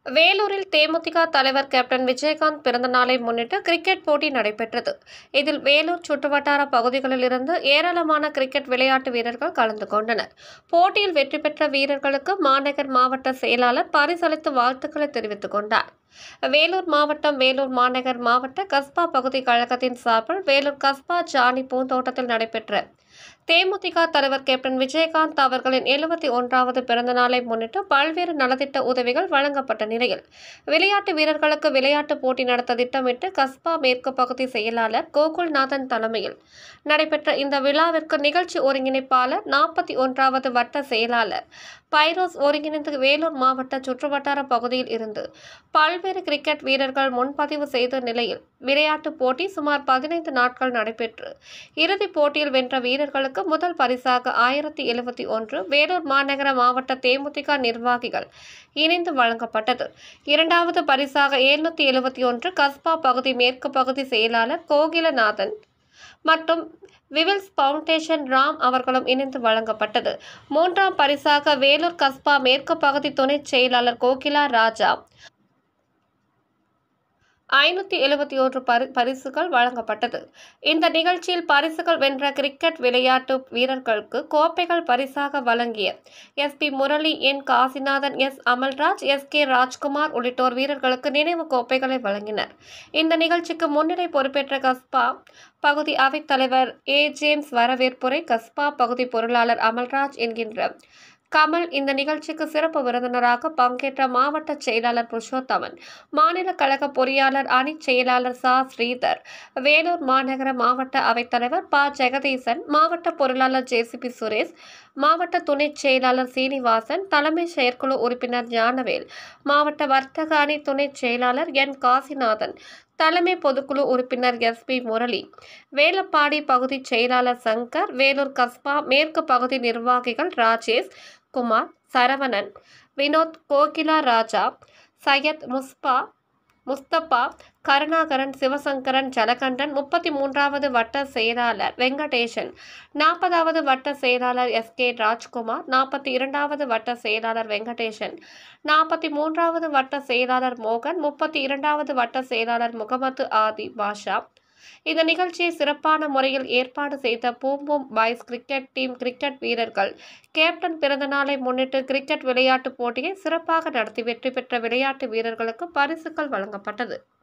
வேலூரில் தேமுதிக தலைவர் கேப்டன் விஜயகாந்த் பிறந்த நாளை முன்னிட்டு கிரிக்கெட் போட்டி நடைபெற்றது இதில் வேலூர் சுற்றுவட்டார பகுதிகளில் இருந்து ஏராளமான கிரிக்கெட் விளையாட்டு வீரர்கள் கலந்து கொண்டனர் போட்டியில் வெற்றி பெற்ற வீரர்களுக்கு மாநகர் மாவட்ட செயலாளர் பரிசளித்து வாழ்த்துக்களை தெரிவித்துக் கொண்டார் வேலூர் மாவட்டம் வேலூர் மாநகர் மாவட்ட கஸ்பா பகுதி கழகத்தின் சார்பில் வேலூர் கஸ்பா ஜானி பூந்தோட்டத்தில் நடைபெற்ற தேமுதிக தலைவர் கேப்டன் விஜயகாந்த் அவர்களின் எழுபத்தி ஒன்றாவது பிறந்த நாளை முன்னிட்டு பல்வேறு நலத்திட்ட உதவிகள் வழங்கப்பட்ட நிலையில் விளையாட்டு வீரர்களுக்கு விளையாட்டு போட்டி நடத்த திட்டமிட்டு கஸ்பா மேற்கு பகுதி செயலாளர் கோகுல்நாதன் தலைமையில் நடைபெற்ற இந்த விழாவிற்கு நிகழ்ச்சி ஒருங்கிணைப்பாளர் நாற்பத்தி ஒன்றாவது வட்ட செயலாளர் பைரோஸ் ஒருங்கிணைந்து வேலூர் மாவட்ட சுற்றுவட்டார பகுதியில் இருந்து பல்வேறு கிரிக்கெட் வீரர்கள் முன்பதிவு செய்த நிலையில் விளையாட்டுப் போட்டி சுமார் பதினைந்து நாட்கள் நடைபெற்று இறுதிப் போட்டியில் வென்ற வீரர்களுக்கு முதல் பரிசாக ஆயிரத்தி எழுபத்தி ஒன்று வேலூர் மாநகர மாவட்ட தேமுதிக நிர்வாகிகள் இணைந்து வழங்கப்பட்டது இரண்டாவது பரிசாக எழுநூத்தி எழுபத்தி ஒன்று கஸ்பா பகுதி மேற்கு பகுதி செயலாளர் கோகிலநாதன் மற்றும் விவில்ஸ் ஃபவுண்டேஷன் ராம் அவர்களும் இணைந்து வழங்கப்பட்டது மூன்றாம் பரிசாக வேலூர் கஸ்பா மேற்கு பகுதி துணைச் செயலாளர் கோகிலா ராஜா ஐநூற்றி எழுபத்தி ஒன்று பரி பரிசுகள் வழங்கப்பட்டது இந்த நிகழ்ச்சியில் பரிசுகள் வென்ற கிரிக்கெட் விளையாட்டு வீரர்களுக்கு கோப்பைகள் பரிசாக வழங்கிய S P Murali N Kasinathan S Amalraj S K Rajkumar உள்ளிட்டோர் வீரர்களுக்கு நினைவு கோப்பைகளை வழங்கினர் இந்த நிகழ்ச்சிக்கு முன்னிலை பொறுப்பேற்ற கஸ்பா பகுதி அவைத்தலைவர் ஏ ஜேம்ஸ் வரவேற்புரை கஸ்பா பகுதி பொருளாளர் அமல்ராஜ் என்கின்ற கமல் இந்த நிகழ்ச்சிக்கு சிறப்பு விருந்தினராக பங்கேற்ற மாவட்ட செயலாளர் புருஷோத்தமன் மாநில கழக பொறியாளர் அணி செயலாளர் சா ஸ்ரீதர் வேலூர் மாநகர மாவட்ட அவைத்தலைவர் ப ஜெகதீசன் மாவட்ட பொருளாளர் ஜேசிபி சுரேஷ் மாவட்ட துணைச் செயலாளர் சீனிவாசன் தலைமை செயற்குழு உறுப்பினர் ஞானவேல் மாவட்ட வர்த்தக அணி துணைச் செயலாளர் என் காசிநாதன் தலைமை பொதுக்குழு உறுப்பினர் எஸ் பி முரளி வேலப்பாடி பகுதி செயலாளர் சங்கர் வேலூர் கஸ்பா மேற்கு பகுதி நிர்வாகிகள் ராஜேஷ் குமார் சரவணன் வினோத் கோகிலா ராஜா சையத் முஸ்பா முஸ்தபா கருணாகரன் சிவசங்கரன் ஜலகண்டன் முப்பத்தி மூன்றாவது வட்ட செயலாளர் வெங்கடேசன் நாற்பதாவது வட்ட செயலாளர் எஸ் கே ராஜ்குமார் நாற்பத்தி இரண்டாவது வட்ட செயலாளர் வெங்கடேசன் நாற்பத்தி மூன்றாவது வட்ட செயலாளர் மோகன் முப்பத்தி இரண்டாவது வட்ட செயலாளர் முகமது ஆதி பாஷா இந்த நிகழ்ச்சியை சிறப்பான முறையில் ஏற்பாடு செய்த boom boom boys cricket team cricket வீரர்கள் கேப்டன் பிறந்த நாளை முன்னிட்டு கிரிக்கெட் விளையாட்டுப் போட்டியை சிறப்பாக நடத்தி வெற்றி பெற்ற விளையாட்டு வீரர்களுக்கு பரிசுகள் வழங்கப்பட்டது